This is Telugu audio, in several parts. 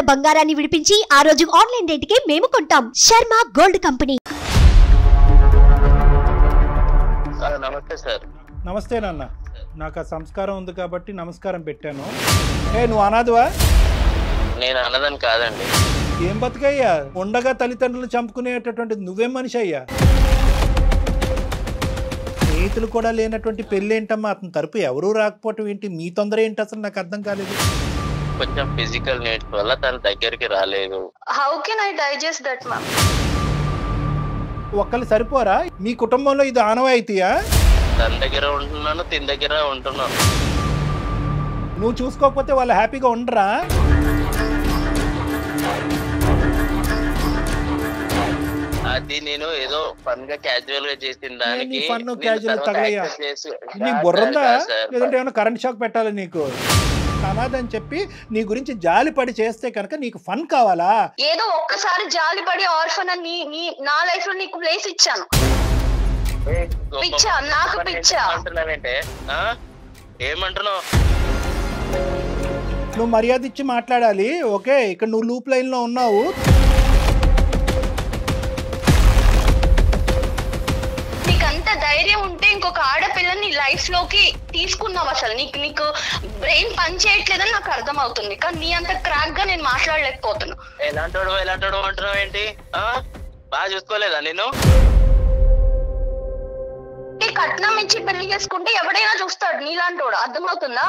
ఉన్న బంగారాన్ని విడిపించి ఆ రోజు ఆన్లైన్ రేటుకే మేము కొంటాం శర్మ గోల్డ్ కంపెనీ ఆ, నమస్తే సార్ నమస్తే నాన్న నాకు ఆ సంస్కారం ఉంది కాబట్టి నమస్కారం పెట్టాను ఏ నువ్వు అనాథవా నేను అన్నదని కాదండి ఏం బతుకయ్యా ఉండగా తల్లిదండ్రులు చంపుకునేటటువంటి నువ్వేం మనిషి అయ్యా స్నేహితులు కూడా లేనటువంటి పెళ్ళి ఏంటమ్మా అతని తరపు ఎవరూ రాకపోవటం ఏంటి మీ తొందర ఏంటి అసలు నాకు అర్థం కాలేదు కొంచెం ఫిజికల్ నీడ్స్ వల్ల తన దగ్గరికి రాలేదు How can I digest that, ma'am? ఒక్కళ్ళు సరిపోరా మీ కుటుంబంలో ఇది ఆనవాయితీయా తన దగ్గర ఉంటున్నాను తిన దగ్గర ఉంటున్నాను నువ్వు చూసుకోకపోతే వాళ్ళు హ్యాపీగా ఉండరా అది నేను ఏదో ఫన్ గా క్యాజువల్ గా చేసిన దానికి నీ fun, నేను casual తర్వాత తగలయ్యా. accept చేసి- నీ కాదు బుర్రందా సార్, కాదు సార్. లేదంటే ఏమైనా కరెంట్ షాక్ పెట్టాలి నీకు అనాథని చెప్పి నీ గురించి జాలి పడి చేస్తే కనుక నీకు ఫన్ కావాలా ఏదో ఒక్కసారి జాలిపడి ఆర్ఫన్ అని నీ- నీ నా లైఫ్ లో నీకు ప్లేస్ ఇచ్చాను ఏ, గొప్ప- పిచ్చా, నాకు గొప్ప పిచ్చా. ఏమంటున్నావేంటే ఆ? ఏమంటున్నావు నువ్వు మర్యాద ఇచ్చి మాట్లాడాలి ఓకే ఇక్కడ నువ్వు లూప్ లైన్ లో ఉన్నావు నీకు అంత ధైర్యం ఉంటే ఇంకొక ఆడపిల్లని లైఫ్ లోకి తీసుకున్నావు అసలు నీకు నీకు బ్రెయిన్ పని చేయట్లేదని నాకు అర్థం అవుతుంది కానీ నీ అంత క్రాక్ గా నేను మాట్లాడలేకపోతున్నా ఎలాంటోడు ఎలాంటోడు అంటున్నావు ఏంటి ఆ? బాగా చూసుకోలేదా నేను ఈ కట్నం ఇచ్చి పెళ్లి చేసుకుంటే ఎవడైనా చూస్తాడు నీలాంటోడు అర్థమవుతుందా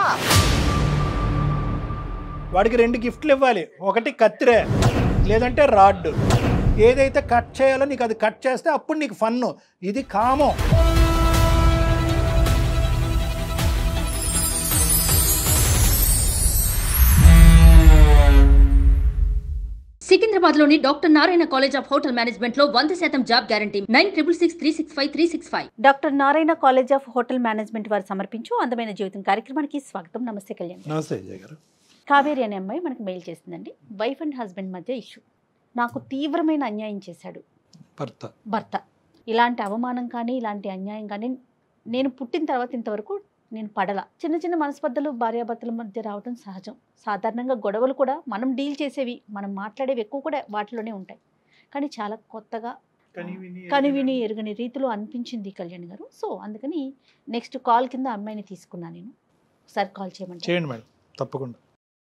వాడికి రెండు గిఫ్ట్లు ఇవ్వాలి ఒకటి కత్తిరే లేదంటే రాడ్ ఏదైతే కట్ చేయాలో నీకు అది కట్ చేస్తే అప్పుడు నీకు ఫన్ను ఇది కామం సికింద్రాబాద్ లోని doctor Narayana college of hotel management లో వంద శాతం job guarantee nine triple six three six five three six five doctor Narayana college of hotel management వారు సమర్పించు అందమైన జీవితం కార్యక్రమానికి స్వాగతం నమస్తే కళ్యాణ్ నమస్తే విజయ్ గారు కావేరి అనే అమ్మాయి మనకు మెయిల్ చేసిందండి వైఫ్ అండ్ హస్బెండ్ మధ్య ఇష్యూ నాకు తీవ్రమైన అన్యాయం చేశాడు భర్త భర్త ఇలాంటి అవమానం కానీ ఇలాంటి అన్యాయం కానీ నేను పుట్టిన తర్వాత ఇంతవరకు నేను పడల చిన్న చిన్న మనస్పర్ధలు భార్యాభర్తల మధ్య రావడం సహజం సాధారణంగా గొడవలు కూడా మనం డీల్ చేసేవి మనం మాట్లాడేవి ఎక్కువ కూడా వాటిలోనే ఉంటాయి కానీ చాలా కొత్తగా కని విని ఎరుగని రీతిలో అనిపించింది కళ్యాణ్ గారు సో అందుకని నెక్స్ట్ కాల్ కింద అమ్మాయిని తీసుకున్నాను నేను ఒకసారి కాల్ చేయమంటే చేయండి మేడం తప్పకుండా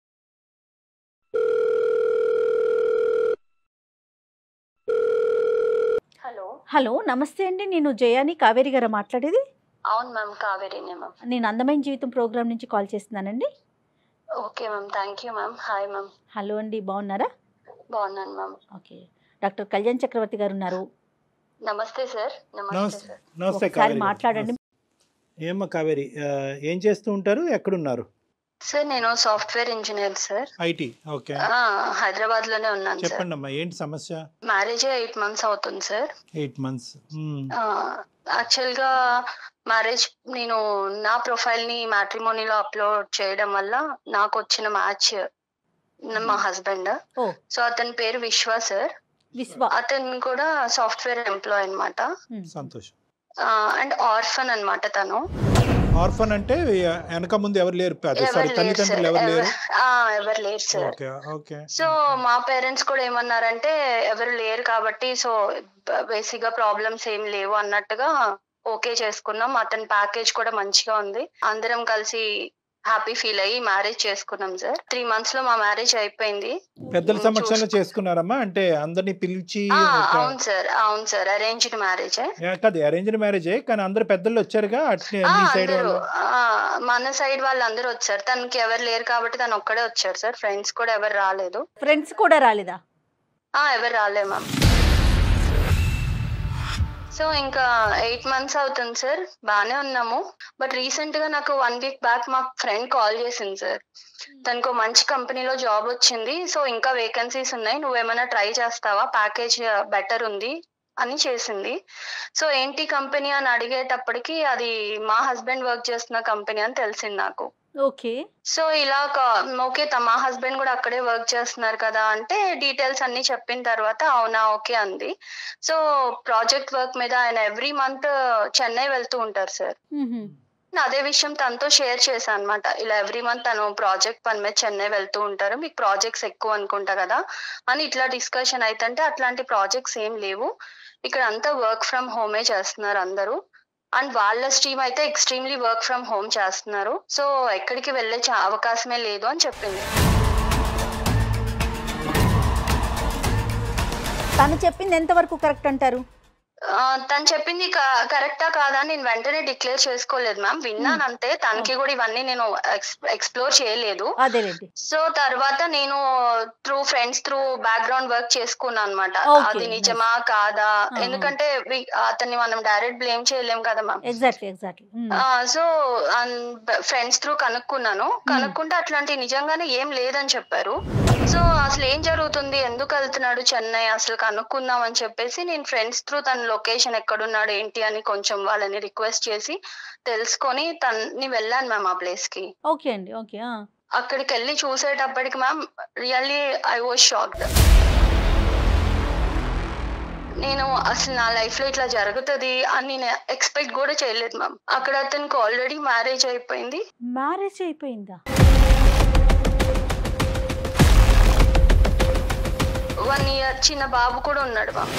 హలో హలో నమస్తే అండి నేను జయాని కావేరి గారు మాట్లాడేది అవును మ్యామ్ కావేరీనే మ్యామ్ నేను అందమైన జీవితం ప్రోగ్రామ్ నుంచి కాల్ చేస్తున్నానండి okay ma'am thank you ma'am hi ma'am hello అండి బాగున్నారా బాగున్నాను ma'am okay doctor Kalyan Chakravarthi గారు ఉన్నారు నమస్తే సార్ నమస్తే నమస్తే సార్ నమస్తే ఒకసారి కావేరి గారు. మాట్లాడండి ఏమ్మా కావేరి ఆ, ఏం చేస్తూ ఉంటారు ఎక్కడున్నారు సార్ నేను software engineer sir IT okay Hyderabad లోనే ఉన్నాను సార్ చెప్పండి అమ్మా ఏంటి సమస్య మ్యారేజ్ ఎయిట్ మంత్స్ అవుతుంది సార్ ఎయిట్ మంత్స్ యాక్చువల్ గా మ్యారేజ్ నేను నా ప్రొఫైల్ ని మ్యాట్రిమోనీలో అప్లోడ్ చేయడం వల్ల నాకు వచ్చిన మ్యాచ్ మా హస్బెండ్ ఓ సో అతని పేరు విశ్వ సార్ విశ్వ అతను కూడా సాఫ్ట్వేర్ ఎంప్లాయ్ అనమాట సంతోషం అండ్ ఆర్ఫన్ అన్నమాట తను ఆర్ఫన్ అంటే వెనక ముందు ఎవరు లేరు అదే సారీ ఎవరు లేరు తల్లిదండ్రులు సార్ ఎవరు లేరు ఎవరు లేరు సార్ ఓకే ఓకే సో మా పేరెంట్స్ కూడా ఏమన్నారంటే ఎవరు లేరు కాబట్టి సో బేసిక్ గా ప్రాబ్లమ్స్ ఏం లేవు అన్నట్టుగా ఓకే చేసుకున్నాం అతని ప్యాకేజ్ కూడా మంచిగా ఉంది అందరం కలిసి హ్యాపీ ఫీల్ అయ్యి మ్యారేజ్ చేసుకున్నాం సార్ త్రీ మంత్స్ లో మా మ్యారేజ్ అయిపోయింది పెద్దల చూస్- సమక్షంలో చేసుకున్నారమ్మా అంటే అందరిని పిలిచి ఆ, ఒక- అవును సార్ అవును సార్ అరేంజ్డ్ మ్యారేజ్ యా, కాదు అరేంజ్డ్ మ్యారేజే కానీ అందరు పెద్దలు వచ్చారుగా అట్లే మీ సైడ్ అందరూ వాళ్ళు ఆ, మన సైడ్ వాళ్ళందరూ వచ్చారు తనకి ఎవరు లేరు కాబట్టి తను ఒక్కడే వచ్చారు సార్ ఫ్రెండ్స్ కూడా ఎవరు రాలేదు ఫ్రెండ్స్ కూడా రాలేదా ఆ ఎవరు రాలే మ్యామ్ సో ఇంకా ఎయిట్ మంత్స్ అవుతుంది సార్ బాగానే ఉన్నాము బట్ రీసెంట్ గా నాకు వన్ వీక్ బ్యాక్ మా ఫ్రెండ్ కాల్ చేసింది సార్ తనకు మంచి కంపెనీలో జాబ్ వచ్చింది సో ఇంకా వేకెన్సీస్ ఉన్నాయి నువ్వేమైనా ట్రై చేస్తావా ప్యాకేజ్ బెటర్ ఉంది అని చేసింది సో ఏంటి కంపెనీ అని అడిగేటప్పటికి అది మా హస్బెండ్ వర్క్ చేస్తున్న కంపెనీ అని తెలిసింది నాకు ఓకే సో ఇలా కా- ఓకే త- మా హస్బెండ్ కూడా అక్కడే వర్క్ చేస్తున్నారు కదా అంటే డీటెయిల్స్ అన్ని చెప్పిన తర్వాత అవునా ఓకే అంది సో ప్రాజెక్ట్ వర్క్ మీద ఆయన ఎవ్రీ మంత్ చెన్నై వెళ్తూ ఉంటారు సార్ అదే విషయం తనతో షేర్ చేశాను అనమాట ఇలా ఎవ్రీ మంత్ తను ప్రాజెక్ట్ పని మీద చెన్నై వెళ్తూ ఉంటారు మీకు ప్రాజెక్ట్స్ ఎక్కువ అనుకుంటా కదా అని ఇట్లా డిస్కషన్ అయితుంటే అట్లాంటి ప్రాజెక్ట్స్ ఏం లేవు ఇక్కడ అంతా వర్క్ ఫ్రమ్ హోమే చేస్తున్నారు అందరూ అండ్ వాళ్ళ స్ట్రీమ్ అయితే ఎక్స్ట్రీమ్లీ వర్క్ ఫ్రమ్ హోమ్ చేస్తున్నారు సో ఎక్కడికి వెళ్ళే చా- అవకాశమే లేదు అని చెప్పింది తను చెప్పింది ఎంతవరకు కరెక్ట్ అంటారు ఆ, తను చెప్పింది కరెక్టా కాదా అని నేను వెంటనే డిక్లేర్ చేసుకోలేదు మ్యామ్ విన్నాను అంతే తనకి కూడా ఇవన్నీ నేను ఎక్స్ప్లోర్ చేయలేదు అదేలేండి సో తర్వాత నేను through friends through background work చేసుకున్నాను అనమాట Okay, అది nice. నిజమా కాదా Ah. ఎందుకంటే వి- అతన్ని మనం డైరెక్ట్ బ్లేమ్ చేయలేం కదా ma'am exactly exactly so friends through కనుక్కున్నాను కనుక్కుంటే అట్లాంటి నిజంగానే ఏం లేదని చెప్పారు సో అసలు ఏం జరుగుతుంది ఎందుకు వెళ్తున్నాడు చెన్నై అసలు కనుక్కుందాం అని చెప్పేసి నేను ఫ్రెండ్స్ త్రూ తన లొకేషన్ ఎక్కడున్నాడు ఏంటి అని కొంచెం వాళ్ళని రిక్వెస్ట్ చేసి తెలుసుకొని తన్ని వెళ్ళాను మ్యామ్ ఆ ప్లేస్ కి ఓకే అండి ఓకే అక్కడికి వెళ్ళి చూసేటప్పటికి ma'am really I was shocked నేను అసలు నా లైఫ్ లో ఇట్లా జరుగుతుంది అని నేను ఎక్స్పెక్ట్ కూడా చేయలేదు మ్యామ్ అక్కడ అతనికి ఆల్రెడీ మ్యారేజ్ అయిపోయింది మ్యారేజ్ అయిపోయిందా వన్ ఇయర్ చిన్న బాబు కూడా ఉన్నాడు మ్యామ్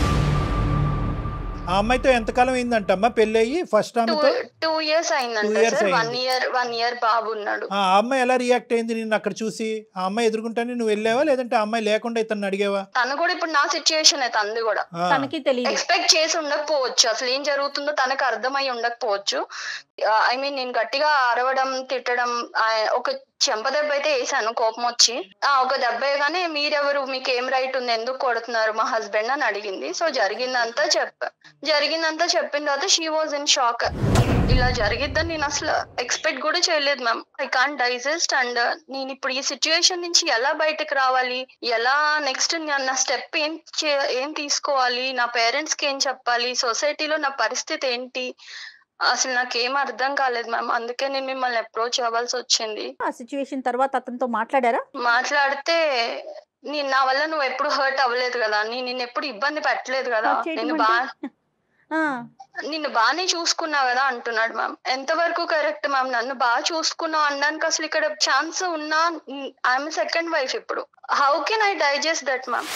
ఆ అమ్మాయితో ఎంతకాలం అయిందంటమ్మా పెళ్ళి అయ్యి ఫస్ట్ టూ ఆమెతో టూ ఇయర్స్ అయిందంట Two years సార్ వన్ అయింది. ఇయర్ వన్ ఇయర్ బాబు ఉన్నాడు ఆ అమ్మాయి ఎలా రియాక్ట్ అయింది నిన్ను అక్కడ చూసి ఆ అమ్మాయి ఎదుర్కొంటానే నువ్వు వెళ్ళావా లేదంటే ఆ అమ్మాయి లేకుండా ఇతను అడిగావా తను కూడా ఇప్పుడు నా సిచ్యుయేషన్ అయితే అంది కూడా ఆ, తనకి తెలియదు ఎక్స్పెక్ట్ చేసి ఉండకపోవచ్చు అసలు ఏం జరుగుతుందో తనకు అర్థమై ఉండకపోవచ్చు ఐ మీన్ నేను గట్టిగా అరవడం తిట్టడం ఆ, ఒక చెంప దెబ్బ అయితే వేసాను కోపం వచ్చి ఆ ఒక దెబ్బ వేయగానే మీరెవరు మీకు ఏం రైట్ ఉంది ఎందుకు కొడుతున్నారు మా హస్బెండ్ అని అడిగింది సో జరిగిందంతా చెప్ప జరిగిందంతా చెప్పిన తర్వాత షీ వాజ్ ఇన్ షాక్ ఇలా జరిగిద్దని నేను అసలు ఎక్స్పెక్ట్ కూడా చేయలేదు ma'am I can't digest and నేను ఇప్పుడు ఈ సిచ్యుయేషన్ నుంచి ఎలా బయటకు రావాలి ఎలా నెక్స్ట్ నా స్టెప్ ఏం చే- ఏం తీసుకోవాలి నా పేరెంట్స్ కి ఏం చెప్పాలి సొసైటీలో నా పరిస్థితి ఏంటి అసలు నాకేం అర్థం కాలేదు మ్యామ్ అందుకే నేను మిమ్మల్ని అప్రోచ్ అవ్వాల్సి వచ్చింది ఆ సిచ్యువేషన్ తర్వాత అతనితో మాట్లాడారా మాట్లాడితే నీ నా వల్ల నువ్వు ఎప్పుడు హర్ట్ అవ్వలేదు కదా నేను నిన్ను ఎప్పుడు ఇబ్బంది పెట్టలేదు కదా Hurt చేయడం నేను అంటే? బా ఆ, నిన్ను బాగానే చూసుకున్నా కదా అంటున్నాడు మ్యామ్ ఎంతవరకు కరెక్ట్ మ్యామ్ నన్ను బాగా చూసుకున్నావు అనడానికి అసలు ఇక్కడ ఛాన్స్ ఉన్నా ఐఎమ్ సెకండ్ వైఫ్ ఇప్పుడు how can I digest that ma'am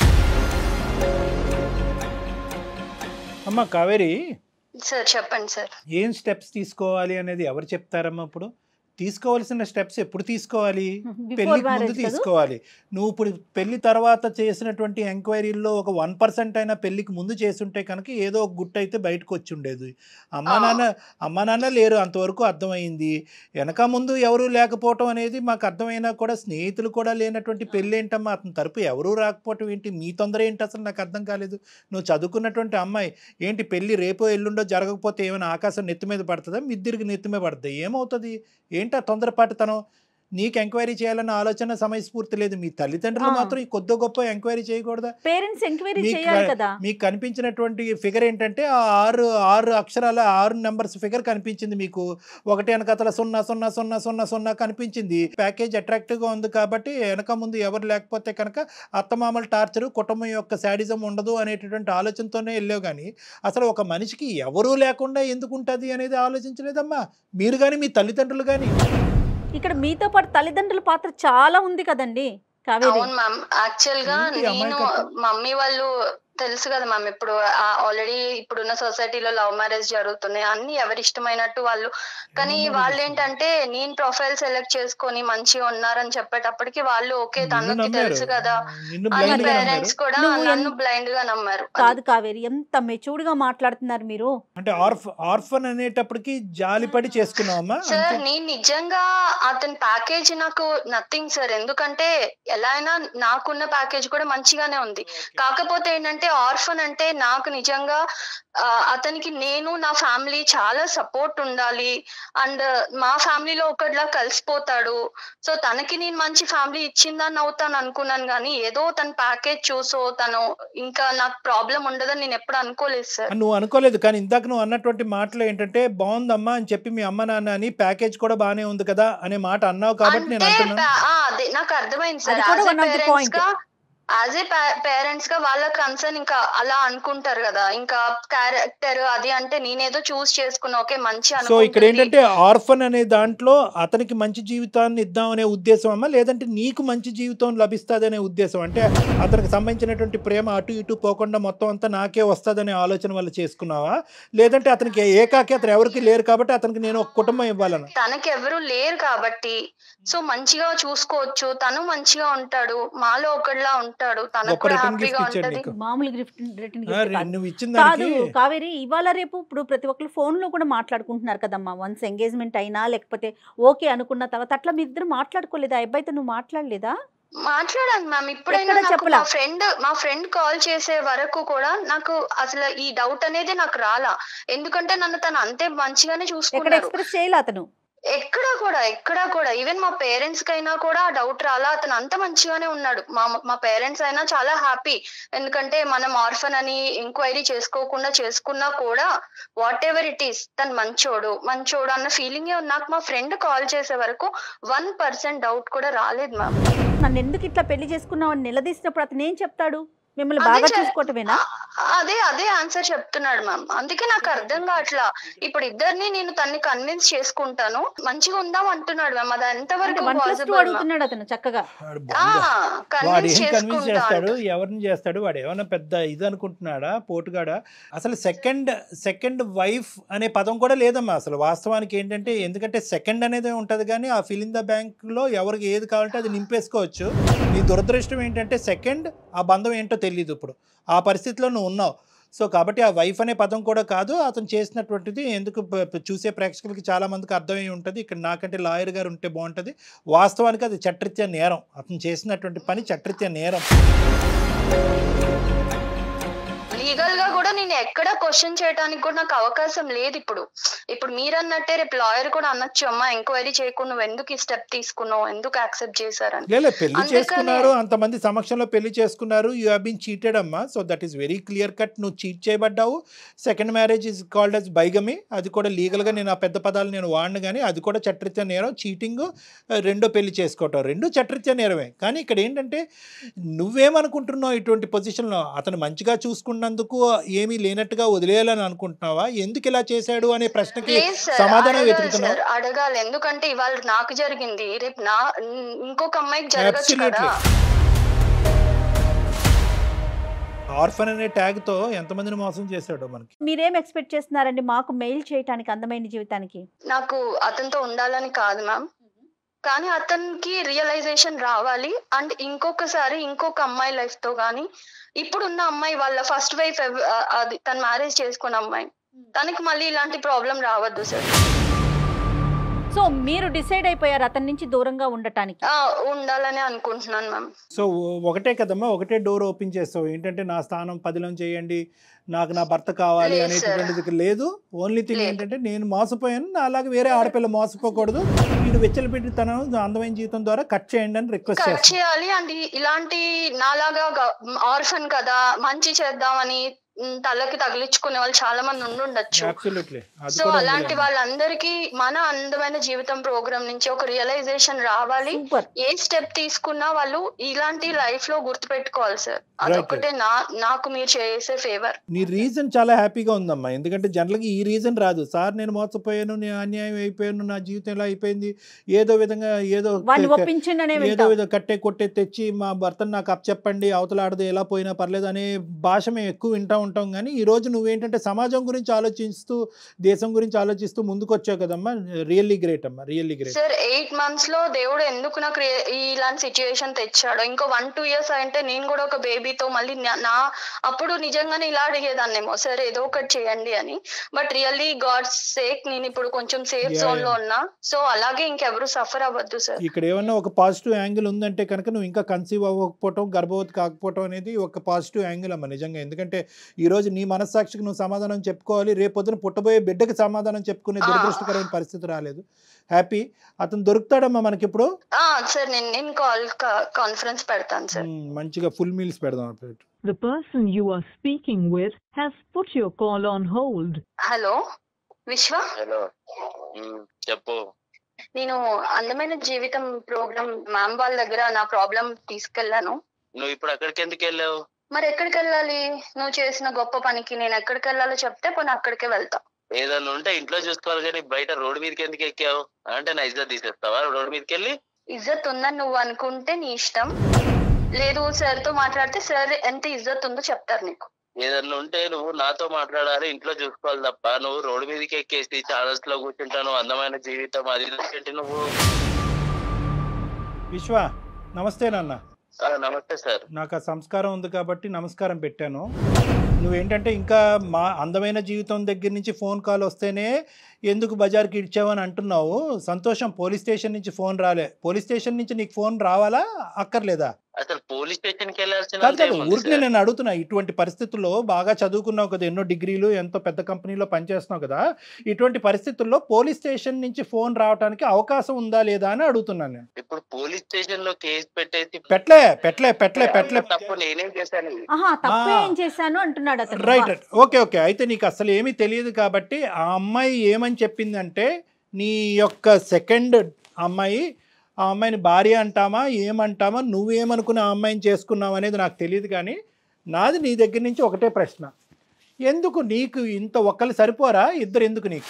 అమ్మ కావేరి సార్ చెప్పండి సార్ ఏం స్టెప్స్ తీసుకోవాలి అనేది ఎవరు చెప్తారమ్మా ఇప్పుడు తీసుకోవాల్సిన స్టెప్స్ ఎప్పుడు తీసుకోవాలి Before పెళ్లికి ముందు marriage కదా? తీసుకోవాలి నువ్వు ఇప్పుడు పెళ్లి తర్వాత చేసినటువంటి ఎంక్వైరీల్లో ఒక వన్ పర్సెంట్ అయినా పెళ్లికి ముందు చేసుంటే కనుక ఏదో ఒక గుట్ట అయితే బయటకు వచ్చి ఉండేది అమ్మా ఆ. నాన్న అమ్మా నాన్న లేరు అంతవరకు అర్థమైంది వెనక ముందు ఎవరు లేకపోవటం అనేది మాకు అర్థమైనా కూడా స్నేహితులు కూడా లేనటువంటి పెళ్ళి ఏంటమ్మా అతని తరపు ఎవరూ రాకపోవటం ఏంటి మీ తొందర ఏంటి అసలు నాకు అర్థం కాలేదు నువ్వు చదువుకున్నటువంటి అమ్మాయి ఏంటి పెళ్లి రేపో ఎల్లుండో జరగకపోతే ఏమైనా ఆకాశం నెత్తి మీద పడుతుందా మిద్దిరికి నెత్తి మీద పడుతుంది ఏమవుతుంది ఏంటా తొందరపాటుతనం నీకు ఎంక్వైరీ చేయాలన్న ఆలోచన సమయస్ఫూర్తి లేదు మీ తల్లిదండ్రులు ఆ. మాత్రం ఈ కొద్ది గొప్ప ఎంక్వైరీ చేయకూడదా పేరెంట్స్ ఎంక్వైరీ మీకు చేయాలి కదా మీకు కనిపించినటువంటి ఫిగర్ ఏంటంటే ఆ ఆరు ఆరు అక్షరాల ఆరు నెంబర్స్ ఫిగర్ కనిపించింది మీకు ఒకటి వెనకతల సున్నా సున్నా సున్నా సున్నా సున్నా కనిపించింది ప్యాకేజ్ అట్రాక్టివ్గా ఉంది కాబట్టి వెనక ముందు ఎవరు లేకపోతే కనుక అత్తమామల టార్చరు కుటుంబం యొక్క శాడిజం ఉండదు అనేటటువంటి ఆలోచనతోనే వెళ్ళావు కానీ అసలు ఒక మనిషికి ఎవరూ లేకుండా ఎందుకు ఉంటుంది అనేది ఆలోచించలేదమ్మా మీరు కానీ మీ తల్లిదండ్రులు కానీ ఇక్కడ మీతో పాటు తల్లిదండ్రుల పాత్ర చాలా ఉంది కదండి కావేరి అవును మ్యామ్ యాక్చువల్ గా ఏంటి నేను అమాయకత్వం? మమ్మీ వాళ్ళు తెలుసు కదా మ్యామ్ ఇప్పుడు ఆల్రెడీ ఇప్పుడున్న సొసైటీలో లవ్ మ్యారేజ్ జరుగుతున్నాయి అన్ని ఎవరి ఇష్టమైనట్టు వాళ్ళు కానీ ఏమన్నా వాళ్ళు తెలుసు. ఏంటంటే నేను ప్రొఫైల్ సెలెక్ట్ చేసుకొని మంచిగా ఉన్నారని చెప్పేటప్పటికి వాళ్ళు ఓకే నిన్ను తనకి నమ్మారు. తెలుసు కదా నిన్ను అని blind గా నమ్మారు. పేరెంట్స్ కూడా నువ్వు నన్ను ఎన్- బ్లైండ్ గా నమ్మారు కాదు కావేరి ఎంత మెచ్యూర్డ్ గా మాట్లాడుతున్నారు మీరు అంటే ఆర్ఫ్ ఆర్ఫన్ అనేటప్పటికి జాలిపడి చేసుకున్నావమ్మా సార్ అంతే. నేను నిజంగా అతని ప్యాకేజ్ నాకు నథింగ్ సార్ ఎందుకంటే ఎలా అయినా నాకున్న ప్యాకేజ్ కూడా మంచిగానే ఉంది కాకపోతే ఏంటంటే ఆర్ఫన్ అంటే నాకు నిజంగా ఆ, అతనికి నేను నా ఫ్యామిలీ చాలా సపోర్ట్ ఉండాలి అండ్ మా ఫ్యామిలీలో ఒకటిలా కలిసిపోతాడు సో తనకి నేను మంచి ఫ్యామిలీ ఇచ్చిందని అవుతాను అనుకున్నాను కానీ ఏదో తన ప్యాకేజ్ చూసో తను ఇంకా నాకు ప్రాబ్లం ఉండదని నేను ఎప్పుడు అనుకోలేదు సార్ నువ్వు అనుకోలేదు కానీ ఇందాక నువ్వు అన్నటువంటి మాటలు ఏంటంటే బాగుందమ్మా అని చెప్పి మీ అమ్మ నాన్న అని ప్యాకేజ్ కూడా బాగానే ఉంది కదా అనే మాట అన్నావు కాబట్టి నేను అంటే అంటున్నాను పా- ఆ, అదే నాకు అర్థమైంది సార్ అది కూడా As a one of the parents point. గా యాజ్ ఏ పేరెంట్స్ గా వాళ్ళ కన్సర్న్ ఇంకా అలా అనుకుంటారు కదా ఇంకా క్యారెక్టర్ అది అంటే నేనేదో చూస్ చేసుకున్నా ఓకే మంచి సో ఇక్కడ అనుకుంటుంది. ఏంటంటే ఆర్ఫన్ అనే దాంట్లో అతనికి మంచి జీవితాన్ని ఇద్దామనే ఉద్దేశం అమ్మా లేదంటే నీకు మంచి జీవితం లభిస్తుందనే ఉద్దేశం అంటే అతనికి సంబంధించినటువంటి ప్రేమ అటు ఇటు పోకుండా మొత్తం అంతా నాకే వస్తుందనే ఆలోచన వల్ల చేసుకున్నావా లేదంటే అతనికి ఏకాకి అతను ఎవరికి లేరు కాబట్టి అతనికి నేను ఒక కుటుంబం ఇవ్వాలని తనకి ఎవరు లేరు కాబట్టి సో మంచిగా చూసుకోవచ్చు తను మంచిగా ఉంటాడు మాలో ఒకడిలా ఉంటాడు తనకు గొప్ప కూడా రిటర్న్ గిఫ్ట్ హ్యాపీగా ఇచ్చాడు ఉంటది నీకు మామూలు గిఫ్ట్ రిటర్న్ ఆ, గిఫ్ట్ కాదు. నువ్వు ఇచ్చిన కాదు దానికి కావేరి ఇవాళ రేపు ఇప్పుడు ప్రతి ఒక్కరు ఫోన్ లో కూడా మాట్లాడుకుంటున్నారు కదమ్మా వన్స్ ఎంగేజ్మెంట్ అయినా లేకపోతే ఓకే అనుకున్న తర్వాత అట్లా మీ ఇద్దరు మాట్లాడుకోలేదా ఆ అబ్బాయితో నువ్వు మాట్లాడలేదా మాట్లాడాను మ్యామ్ ఇప్పుడైనా ఎక్కడ నాకు చెప్పలా? మా ఫ్రెండ్ మా ఫ్రెండ్ కాల్ చేసే వరకు కూడా నాకు అసలు ఈ డౌట్ అనేది నాకు రాలా ఎందుకంటే నన్ను తను అంతే మంచిగానే ఎక్కడ చూసుకున్నారు ఎక్స్ప్రెస్ చేయాలి అతను ఎక్కడా కూడా ఎక్కడా కూడా ఈవెన్ మా పేరెంట్స్ కైనా కూడా ఆ డౌట్ రాలా అతను అంత మంచిగానే ఉన్నాడు మా మా పేరెంట్స్ అయినా చాలా హ్యాపీ ఎందుకంటే మనం ఆర్ఫన్ అని ఎంక్వైరీ చేసుకోకుండా చేసుకున్నా కూడా వాట్ ఎవర్ ఇట్ ఈస్ తను మంచోడు మంచోడు అన్న ఫీలింగ్ నాకు మా ఫ్రెండ్ కాల్ చేసే వరకు వన్ పర్సెంట్ డౌట్ కూడా రాలేదు మ్యామ్ నన్ను ఎందుకు ఇట్లా పెళ్లి చేసుకున్నావు అని నిలదీసినప్పుడు అతను ఏం చెప్తాడు మిమ్మల్ని అదే బాగా చెప్- చూసుకోవటమేనా అదే అదే ఆన్సర్ చెప్తున్నాడు మ్యామ్ అందుకే నాకు అర్థం కావట్లా ఇప్పుడు ఇద్దరిని నేను తన్ని కన్విన్స్ చేసుకుంటాను మంచిగా ఉందాం అంటున్నాడు మ్యామ్ అది ఎంతవరకు వన్ ప్లస్ టూ పాసిబుల్ అడుగుతున్నాడు అతను చక్కగా వాడు బాగా- వాడు కన్విన్స్ ఏం కన్విన్స్ చేసుకుంటా చేస్తాడు అంట. ఎవరిని చేస్తాడు వాడు ఏమైనా పెద్ద ఇది అనుకుంటున్నాడా పోటుగాడా అసలు సెకండ్ సెకండ్ వైఫ్ అనే పదం కూడా లేదమ్మా అసలు వాస్తవానికి ఏంటంటే ఎందుకంటే సెకండ్ అనేది ఉంటుంది కానీ ఆ ఫిల్ ఇన్ ద బ్యాంక్లో ఎవరికి ఏది కావాలంటే అది నింపేసుకోవచ్చు నీ దురదృష్టం ఏంటంటే సెకండ్ ఆ బంధం ఏంటో తెలియదు ఇప్పుడు ఆ పరిస్థితిలో నువ్వు ఉన్నావు సో కాబట్టి ఆ వైఫ్ అనే పదం కూడా కాదు అతను చేసినటువంటిది ఎందుకు ప- ప- చూసే ప్రేక్షకులకి చాలా మందికి అర్థమై ఉంటుంది ఇక్కడ నాకంటే లాయర్ గారు ఉంటే బాగుంటుంది వాస్తవానికి అది చట్టరీత్యా నేరం అతను చేసినటువంటి పని చట్టరీత్యా నేరం లీగల్ గా కూడా నేను ఎక్కడ క్వశ్చన్ చేయడానికి కూడా నాకు అవకాశం లేదు ఇప్పుడు ఇప్పుడు మీరు అన్నట్టే రేపు లాయర్ కూడా అనొచ్చు అమ్మా ఎంక్వైరీ చేయకుండా నువ్వు ఎందుకు ఈ స్టెప్ తీసుకున్నావు ఎందుకు యాక్సెప్ట్ చేశారని లేదు పెళ్లి అందుకనే- చేసుకున్నారు అంతమంది సమక్షంలో పెళ్లి చేసుకున్నారు యూ హావ్ చీటెడ్ అమ్మా so that is very clear cut నువ్వు చీట్ చేయబడ్డావు second marriage is called as bigamy అది కూడా లీగల్గా నేను ఆ పెద్ద పదాలు నేను వాడిను కానీ అది కూడా చట్టరీత్యా నేరం చీటింగ్ రెండో పెళ్లి చేసుకోవటం రెండు చట్టరీత్యా నేరమే కానీ ఇక్కడ ఏంటంటే నువ్వేమనుకుంటున్నావు ఇటువంటి పొజిషన్లో అతను మంచిగా చూసుకున్నందుకు ఏమీ లేనట్టుగా వదిలేయాలని అనుకుంటున్నావా ఎందుకు ఇలా చేశాడు అనే ప్రశ్నకి లేదు సార్ సమాధానం అడగాలి వెతుకుతున్నావు సార్ అడగాలి ఎందుకంటే ఇవాళ నాకు జరిగింది రేపు నా ఇంకొక అమ్మాయికి జరగచ్చు కదా Absolutely. ఆర్ఫన్ అనే ట్యాగ్తో ఎంతమందిని మోసం చేశాడో మనకి మీరేం ఎక్స్పెక్ట్ చేస్తున్నారండి మాకు మెయిల్ చేయటానికి అందమైన జీవితానికి నాకు అతనితో ఉండాలని కాదు మ్యామ్ కానీ అతనికి రియలైజేషన్ రావాలి అండ్ ఇంకొకసారి ఇంకొక అమ్మాయి లైఫ్ తో కానీ ఇప్పుడున్న అమ్మాయి వాళ్ళ ఫస్ట్ వైఫ్ అది తను మ్యారేజ్ చేసుకున్న అమ్మాయి తనకి మళ్ళీ ఇలాంటి ప్రాబ్లం రావద్దు సార్ సో మీరు డిసైడ్ అయిపోయారు అతని నుంచి దూరంగా ఉండటానికి ఆ, ఉండాలని అనుకుంటున్నాను మ్యామ్ సో ఒకటే కదమ్మా ఒకటే డోర్ ఓపెన్ చేస్తావు ఏంటంటే నా స్థానం పదిలం చేయండి నాకు నా భర్త కావాలి లేదు అనేటువంటిది లేదు ఓన్లీ థింగ్ లేదు. ఏంటంటే నేను మోసపోయాను నా అలాగే వేరే ఆడపిల్ల మోసపోకూడదు వీడు వెచ్చలపెట్టి తన అందమైన జీవితం ద్వారా కట్ చేయండి అని రిక్వెస్ట్ కట్ చేస్తాను చేయాలి అండ్ ఈ- ఇలాంటి నాలాగా ఆర్ఫన్ కదా మంచి చేద్దామని ఉమ్, తలకి తగిలించుకునే వాళ్ళు చాలా మంది ఉండుండొచ్చు అబ్సల్యూట్లీ అది సో కూడా అలాంటి ఉంది. వాళ్ళందరికీ మన అందమైన జీవితం ప్రోగ్రామ్ నుంచి ఒక రియలైజేషన్ రావాలి సూపర్ ఏ స్టెప్ తీసుకున్నా వాళ్ళు ఇలాంటి లైఫ్ లో గుర్తు పెట్టుకోవాలి సార్ Right. అదొక్కటే నా నాకు మీరు చేసే ఫేవర్ నీ రీజన్ చాలా హ్యాపీగా ఉందమ్మా ఎందుకంటే జనరల్గా ఈ రీజన్ రాదు సార్ నేను మోసపోయాను నేను అన్యాయం అయిపోయాను నా జీవితం ఎలా అయిపోయింది ఏదో విధంగా ఏదో వాడిని క- ఒప్పించండి అనే ఏదో వెళ్తాం విధంగా కట్టే కొట్టే తెచ్చి మా భర్తను నాకు అప్పచెప్పండి అవతలాడదు ఎలా పోయినా పర్లేదు అనే భాష మేము ఎక్కువ వింటూ ఉంటాం కానీ ఈ రోజు నువ్వేంటంటే సమాజం గురించి ఆలోచిస్తూ దేశం గురించి ఆలోచిస్తూ ముందుకు వచ్చావు కదమ్మా రియల్లీ గ్రేట్ అమ్మా really great sir eight months లో దేవుడు ఎందుకు నాకు రే- ఇలాంటి సిచ్యుయేషన్ తెచ్చాడు ఇంకో వన్ టూ ఇయర్స్ అంటే నేను కూడా ఒక బేబీతో మళ్ళీ నా- నా అప్పుడు నిజంగానే ఇలా అడిగేదాన్నేమో సార్ ఏదో ఒకటి చేయండి అని బట్ రియల్లీ గాడ్ సేక్ నేను ఇప్పుడు కొంచెం సేఫ్ Yeah, జోన్ లో yeah. ఉన్నా సో అలాగే ఇంకెవరు సఫర్ అవ్వద్దు సార్ ఇక్కడ ఏమన్నా ఒక పాజిటివ్ యాంగిల్ ఉందంటే కనుక నువ్వు ఇంకా కన్సీవ్ అవ్వకపోవటం గర్భవతి కాకపోవటం అనేది ఒక పాజిటివ్ యాంగిల్ అమ్మ నిజంగా ఎందుకంటే ఈ రోజు నీ మనస్సాక్షికి నువ్వు సమాధానం చెప్పుకోవాలి రేపొద్దున పుట్టబోయే బిడ్డకి సమాధానం చెప్పుకునే ఆ. దురదృష్టకరమైన పరిస్థితి రాలేదు హ్యాపీ అతను దొరుకుతాడమ్మా మనకి ఇప్పుడు ఆ సార్ నేను నేను కాల్ కాన్ఫరెన్స్ పెడతాను సార్ మ్మ్, మంచిగా ఫుల్ మీల్స్ పెడదాం అప్పుడు. The person you are speaking with has put your call on hold. హలో విశ్వ హలో చెప్పు నేను అందమైన జీవితం ప్రోగ్రామ్ మ్యామ్ వాళ్ళ దగ్గర నా ప్రాబ్లం తీసుకెళ్లాను నువ్వు ఇప్పుడు అక్కడికి ఎందుకు వెళ్ళావు మరి ఎక్కడికి వెళ్ళాలి నువ్వు చేసిన గొప్ప పనికి నేను ఎక్కడికి వెళ్ళాలో చెప్తే పోనీ అక్కడికే వెళ్తా ఏదన్నా ఉంటే ఇంట్లో చూసుకోవాలి కానీ బయట రోడ్డు మీదకి ఎందుకు ఎక్కావు అంటే నా ఇజ్జత్ తీసేస్తావా రోడ్డు మీదకి వెళ్ళి ఇజ్జత్ ఉందని నువ్వు అనుకుంటే నీ ఇష్టం లేదు సార్ తో మాట్లాడితే సార్ ఎంత ఇజ్జత్ ఉందో చెప్తారు నీకు ఏదన్నా ఉంటే నువ్వు నాతో మాట్లాడాలి ఇంట్లో చూసుకోవాలి తప్ప నువ్వు రోడ్డు మీదకి ఎక్కేసి ఛానల్స్ లో కూర్చుంటాను అందమైన జీవితం అది ఇది ఏంటి నువ్వు విశ్వ నమస్తే నాన్న ఆ, నమస్తే సార్ నాకు ఆ సంస్కారం ఉంది కాబట్టి నమస్కారం పెట్టాను నువ్వేంటంటే ఇంకా మా అందమైన జీవితం దగ్గర నుంచి ఫోన్ కాల్ వస్తేనే ఎందుకు బజార్కి ఇచ్చావని అంటున్నావు సంతోషం పోలీస్ స్టేషన్ నుంచి ఫోన్ రాలే పోలీస్ స్టేషన్ నుంచి నీకు ఫోన్ రావాలా అక్కర్లేదా అసలు పోలీస్ స్టేషన్ కి వెళ్ళాల్సిన కాదు కాదు ఏముంది ఊరికి సార్? నేను అడుగుతున్నా ఇటువంటి పరిస్థితుల్లో బాగా చదువుకున్నావు కదా ఎన్నో డిగ్రీలు ఎంతో పెద్ద కంపెనీలో పనిచేస్తున్నావు కదా ఇటువంటి పరిస్థితుల్లో పోలీస్ స్టేషన్ నుంచి ఫోన్ రావడానికి అవకాశం ఉందా లేదా అని అడుగుతున్నాను నేను ఇప్పుడు పోలీస్ స్టేషన్ లో కేసు పెట్టేసి పెట్లే పెట్లే పెట్లే పెట్లే తప్పు నేనేం చేశాను ఆహా తప్పే ఆ. ఏం చేశాను అంటున్నాడు అతను రైట్ రైట్ ఓకే ఓకే అయితే నీకు అసలు ఏమీ తెలియదు కాబట్టి ఆ అమ్మాయి ఏమని చెప్పిందంటే నీ యొక్క సెకండ్ అమ్మాయి ఆ అమ్మాయిని భార్య అంటామా ఏమంటామా నువ్వేమనుకుని ఆ అమ్మాయిని చేసుకున్నావు అనేది నాకు తెలియదు కానీ నాది నీ దగ్గర నుంచి ఒకటే ప్రశ్న ఎందుకు నీకు ఇంత ఒక్కరు సరిపోరా ఇద్దరు ఎందుకు నీకు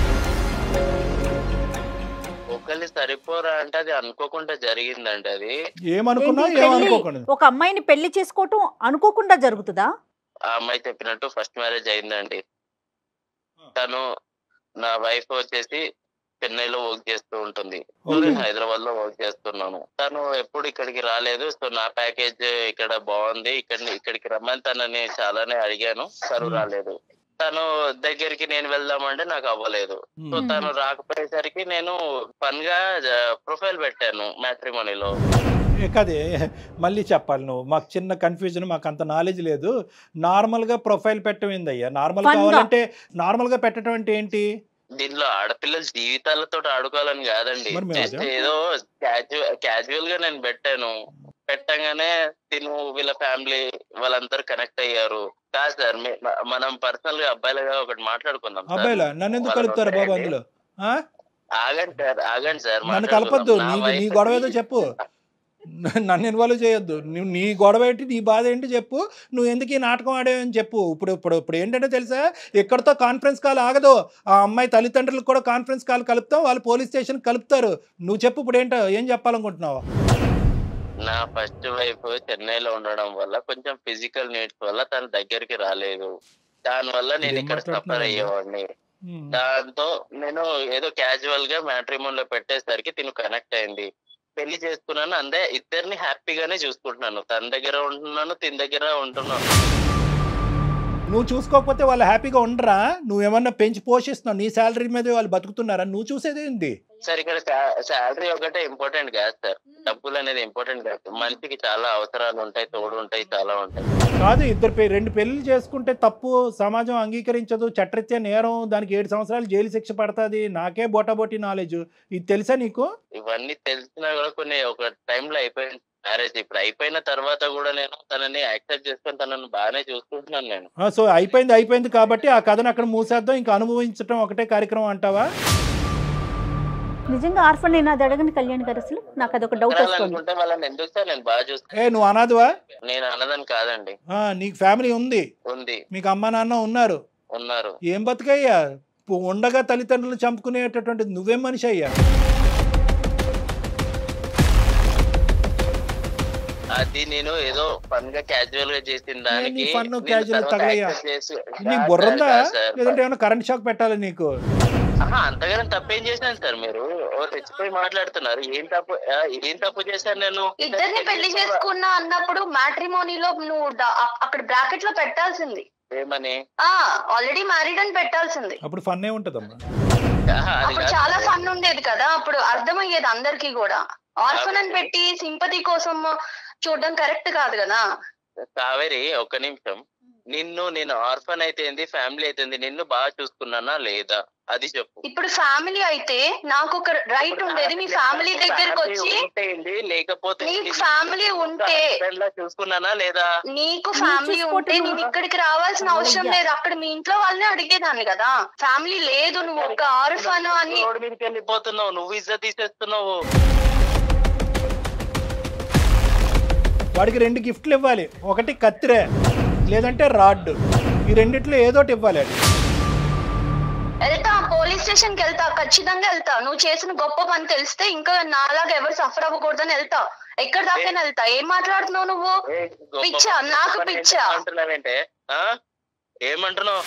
ఒకళ్ళు సరిపోరా అంటే అది అనుకోకుండా జరిగిందండి అది ఏమనుకున్నా ఏంటి పెళ్లి? ఏమనుకోకుండా ఒక అమ్మాయిని పెళ్లి చేసుకోవటం అనుకోకుండా జరుగుతుందా ఆ అమ్మాయి చెప్పినట్టు ఫస్ట్ మ్యారేజ్ అయిందండి తను నా వైఫ్ వచ్చేసి చెన్నైలో వర్క్ చేస్తూ ఉంటుంది Okay. నేను హైదరాబాద్ లో వర్క్ చేస్తున్నాను తను ఎప్పుడు ఇక్కడికి రాలేదు సో నా ప్యాకేజ్ ఇక్కడ బాగుంది ఇక్కడ ఇక్కడికి రమ్మని తనని చాలానే అడిగాను తను Hmm. రాలేదు తను దగ్గరికి నేను వెళ్దామంటే నాకు అవ్వలేదు సో Hmm. తను రాకపోయేసరికి నేను ఫన్ గా ప్రొఫైల్ పెట్టాను మ్యాట్రిమోనీలో ఏ కదే మళ్ళీ చెప్పాలి నువ్వు మాకు చిన్న కన్ఫ్యూజన్ మాకు అంత నాలెడ్జ్ లేదు నార్మల్గా ప్రొఫైల్ పెట్టడం ఏందయ్యా నార్మల్ Fun గా. కావాలంటే నార్మల్గా పెట్టడం అంటే ఏంటి దీనిలో ఆడపిల్లల జీవితాలతో ఆడుకోవాలని కాదండి మరి మేము జస్ట్ అదే ఏదో క్యాజువల్ క్యాజువల్ గా నేను పెట్టాను పెట్టగానే తిను వీళ్ళ ఫ్యామిలీ వాళ్ళందరూ కనెక్ట్ అయ్యారు కాదు సార్ మీ- మ- మనం పర్సనల్ గా అబ్బాయిలుగా ఒకటి మాట్లాడుకుందాం సార్. అబ్బాయిలా నన్ను ఎందుకు వాళ్ళని కలుపుతారు బాబు వదిలేయండి. అందులో ఆ? ఆగండి సార్ ఆగండి సార్ నన్ను మాట్లాడుకుందాం. కలపద్దు నా నీ నీ wife గొడవ ఏదో కి- చెప్పు నన్ను ఇన్వాల్వ్ చేయొద్దు నువ్వు నీ గొడవ ఏంటి నీ బాధ ఏంటి చెప్పు నువ్వు ఎందుకు ఈ నాటకం ఆడేవని చెప్పు ఇప్పుడు ఇప్పుడు ఇప్పుడు ఏంటంటే తెలుసా ఎక్కడితో కాన్ఫరెన్స్ కాల్ ఆగదు ఆ అమ్మాయి తల్లిదండ్రులకు కూడా కాన్ఫరెన్స్ కాల్ కలుపుతాం వాళ్ళు పోలీస్ స్టేషన్ కలుపుతారు నువ్వు చెప్పు ఇప్పుడు ఏంటో ఏం చెప్పాలనుకుంటున్నావు నా ఫస్ట్ వైఫ్ చెన్నైలో ఉండడం వల్ల కొంచెం ఫిజికల్ నీడ్స్ వల్ల తన దగ్గరికి రాలేదు దాని వల్ల నేను ఏం ఇక్కడ సఫర్ మాట్లాడుతున్నావు అయ్యేవాడిని దాంతో నేను ఏదో క్యాజువల్ గా మ్యాట్రిమోన్ లో పెట్టేసరికి తిను కనెక్ట్ అయింది పెళ్లి చేసుకున్నాను అందే ఇద్దరిని హ్యాపీగానే చూసుకుంటున్నాను తన దగ్గర ఉంటున్నాను తిన దగ్గర ఉంటున్నాను నువ్వు చూసుకోకపోతే వాళ్ళు హ్యాపీగా ఉండరా నువ్వేమన్నా పెంచి పోషిస్తున్నావు నీ శాలరీ మీద వాళ్ళు బతుకుతున్నారా నువ్వు చూసేది ఏంటి సార్ ఇక్కడ శాలరీ ఒకటే ఇంపార్టెంట్ కాదు సార్ డబ్బులు అనేది ఇంపార్టెంట్ కాదు మనిషికి చాలా అవసరాలు ఉంటాయి తోడు ఉంటాయి చాలా ఉంటాయి కాదు ఇద్దరు పె- రెండు పెళ్లి చేసుకుంటే తప్పు సమాజం అంగీకరించదు చట్టరీత్యా నేరం దానికి ఏడు సంవత్సరాలు జైలు శిక్ష పడుతుంది నాకే బోటాబోటీ నాలెడ్జ్ ఇది తెలుసా నీకు ఇవన్నీ తెలిసినా కూడా కొన్ని ఒక టైంలో అయిపోయింది మ్యారేజ్ ఇప్పుడు అయిపోయిన తర్వాత కూడా నేను తనని యాక్సెప్ట్ చేసుకొని తనని బాగానే చూసుకుంటున్నాను నేను ఆ, సో అయిపోయింది అయిపోయింది కాబట్టి ఆ కథను అక్కడ మూసేద్దాం ఇంకా అనుభవించడం ఒకటే కార్యక్రమం అంటావా నిజంగా ఆర్ఫన్ నేను అది అడగని కళ్యాణ్ గారు అసలు నాకు అదొక డౌట్ వస్తుంది అనుకుంటే వాళ్ళని ఎందుకు సార్ నేను బాగా చూస్తాను ఏ నువ్వు అనాథవా నేను అన్నదని కాదండి ఆ, నీకు ఫ్యామిలీ ఉంది ఉంది మీకు అమ్మ నాన్న ఉన్నారు ఉన్నారు ఏం బతుకయ్యా పు- ఉండగా తల్లిదండ్రులు చంపుకునేటటువంటి నువ్వేం మనిషి అయ్యా అది నేను ఏదో ఫన్ గా క్యాజువల్ గా చేసిన దానికి నీ fun, నేను casual తర్వాత తగలయ్యా? accept చేసి- నీకు కాదు బుర్ర సార్, ఉందా కాదు సార్. లేదంటే ఏమైనా కరెంట్ షాక్ పెట్టాలి నీకు ఆహా, అంతగానే తప్పేం చేశాను సార్ మీరు ఓ తెచ్చిపోయి మాట్లాడుతున్నారు ఏం తప్పు ఆ, ఏం తప్పు చేశాను నేను ఇద్దరిని పెళ్లి చేసుకున్నా అన్నప్పుడు మ్యాట్రిమోనీలో నువ్వు డ- అ- అక్కడ బ్రాకెట్ లో పెట్టాల్సింది ఏమని ఆ ఆల్రెడీ మ్యారీడ్ అని పెట్టాల్సింది అప్పుడు ఫన్ ఏ ఉంటదమ్మా ఆహా, అది అప్పుడు కాదు చాలా సార్. ఫన్ ఉండేది కదా అప్పుడు అర్థమయ్యేది అందరికి కూడా ఆర్ఫన్ అని పెట్టి సింపతి కోసం చూడడం కరెక్ట్ కాదు కదా కావేరి ఒక్క నిమిషం నిన్ను నేను ఆర్ఫన్ అయితే ఏంది ఫ్యామిలీ అయితే ఏంది, నిన్ను బాగా చూసుకున్నానా లేదా అది చెప్పు ఇప్పుడు ఫ్యామిలీ అయితే నాకు ఒక రైట్ ఉండేది మీ ఫ్యామిలీ దగ్గరకు వచ్చి ఉంటే ఏంది, లేకపోతే నీకు నిన్ను ఫ్యామిలీ ఉంటే husband లా చూసుకున్నానా లేదా నీకు నువ్వు ఫ్యామిలీ చూసుకోవటం ఉంటే నేను నువ్వు- ఇక్కడికి రావాల్సిన అవసరం అయ్యా. లేదు అక్కడ మీ ఇంట్లో వాళ్ళని అడిగేదాన్ని కదా ఫ్యామిలీ లేదు నువ్వు ఒక ఆర్ఫన్ అని రోడ్డు మీదకి వెళ్ళిపోతున్నావు నువ్వు ఇజ్జత్ తీసేస్తున్నావు వాడికి రెండు గిఫ్ట్లు ఇవ్వాలి ఒకటి కత్తిరే లేదంటే రాడ్ ఈ రెండిట్లో ఏదో ఒకటి ఇవ్వాలి అది వెళ్తా పోలీస్ స్టేషన్ కి వెళ్తా ఖచ్చితంగా వెళ్తా నువ్వు చేసిన గొప్ప పని తెలిస్తే ఇంకా నాలాగా ఎవరు సఫర్ అవ్వకూడదని వెళ్తా ఎక్కడ దాకా వెళ్తా ఏం మాట్లాడుతున్నావు నువ్వు ఏ గొప్ప పిచ్చా, పని నాకు పని పిచ్చా. అంటున్నావేంటే ఆ? ఏమంటున్నావు